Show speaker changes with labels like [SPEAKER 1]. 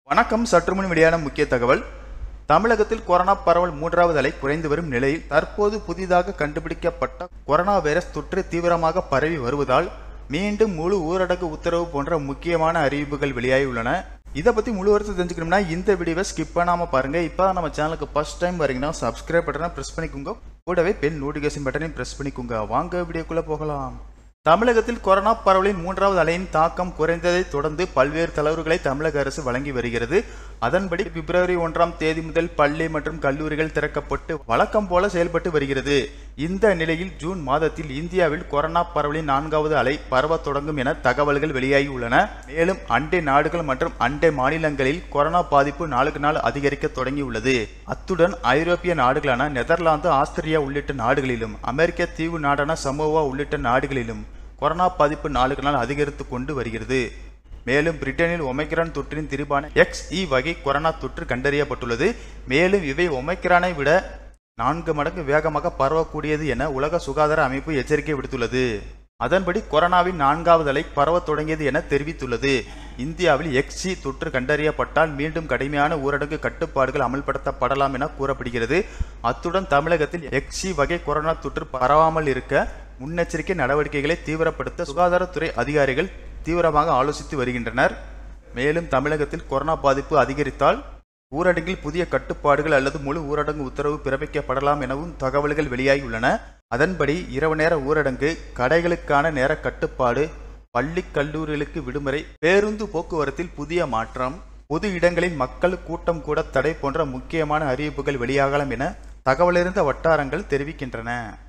[SPEAKER 1] வணக்கம் சற்றுமுன் வெளியான முக்கிய தகவல் தமிழகத்தில் கொரோனா பரவல் மூன்றாவது அலை குறைந்து வரும் நிலையில் தற்போது புதிதாக கண்டுபிடிக்கப்பட்ட கொரோனா வைரஸ் தொற்று தீவிரமாக பரவி வருவதால் மீண்டும் முழு ஊரடங்கு உத்தரவு போன்ற முக்கியமான அறிவிப்புகள் வெளியாகியுள்ளன இதை பற்றி முழு வருஷம் தெரிஞ்சுக்கணும்னா இந்த வீடியோவை ஸ்கிப் பண்ணாமல் பாருங்க இப்போ நம்ம சேனலுக்கு ஃபர்ஸ்ட் டைம் வரீங்கன்னா சப்ஸ்கிரைப் பட்டனை ப்ரெஸ் பண்ணிக்கோங்க கூடவே பெல் நோட்டிஃபிகேஷன் பட்டனையும் ப்ரெஸ் பண்ணிக்கோங்க வாங்க வீடியோக்குள்ளே போகலாம் தமிழகத்தில் கொரோனா பரவலின் மூன்றாவது அலையின் தாக்கம் குறைந்ததை தொடர்ந்து பல்வேறு தளர்வுகளை தமிழக அரசு வழங்கி வருகிறது அதன்படி பிப்ரவரி ஒன்றாம் தேதி முதல் பள்ளி மற்றும் கல்லூரிகள் திறக்கப்பட்டு வழக்கம் போல செயல்பட்டு வருகிறது இந்த நிலையில் ஜூன் மாதத்தில் இந்தியாவில் கொரோனா பரவலின் நான்காவது அலை பரவத் தொடங்கும் என தகவல்கள் வெளியாகியுள்ளன மேலும் அண்டை நாடுகள் மற்றும் அண்டை மாநிலங்களில் கொரோனா பாதிப்பு நாளுக்கு நாள் அதிகரிக்க தொடங்கியுள்ளது அத்துடன் ஐரோப்பிய நாடுகளான நெதர்லாந்து ஆஸ்திரியா உள்ளிட்ட நாடுகளிலும் அமெரிக்க தீவு நாடான சமோவா உள்ளிட்ட நாடுகளிலும் கொரோனா பாதிப்பு நாளுக்கு நாள் அதிகரித்து கொண்டு வருகிறது மேலும் பிரிட்டனில் ஒமைக்ரான் தொற்றின் திரிபான எக்ஸ் இ வகை கொரோனா தொற்று கண்டறியப்பட்டுள்ளது மேலும் இவை ஒமைக்ரானை விட நான்கு மடங்கு வேகமாக பரவக்கூடியது என உலக சுகாதார அமைப்பு எச்சரிக்கை விடுத்துள்ளது அதன்படி கொரோனாவின் நான்காவது அலை பரவத் தொடங்கியது என தெரிவித்துள்ளது இந்தியாவில் எக்ஸி தொற்று கண்டறியப்பட்டால் மீண்டும் கடுமையான ஊரடங்கு கட்டுப்பாடுகள் அமல்படுத்தப்படலாம் என கூறப்படுகிறது அத்துடன் தமிழகத்தில் எக்ஸி வகை கொரோனா தொற்று பரவாமல் இருக்க முன்னெச்சரிக்கை நடவடிக்கைகளை தீவிரப்படுத்த சுகாதாரத்துறை அதிகாரிகள் தீவிரமாக ஆலோசித்து வருகின்றனர் மேலும் தமிழகத்தில் கொரோனா பாதிப்பு அதிகரித்தால் ஊரடங்கில் புதிய கட்டுப்பாடுகள் அல்லது முழு ஊரடங்கு உத்தரவு பிறப்பிக்கப்படலாம் எனவும் தகவல்கள் வெளியாகியுள்ளன அதன்படி இரவு நேர ஊரடங்கு கடைகளுக்கான நேர கட்டுப்பாடு பள்ளி கல்லூரிகளுக்கு விடுமுறை பேருந்து போக்குவரத்தில் புதிய மாற்றம் பொது இடங்களில் மக்கள் கூட்டம் கூட தடை போன்ற முக்கியமான அறிவிப்புகள் வெளியாகலாம் என தகவலறிந்த வட்டாரங்கள் தெரிவிக்கின்றன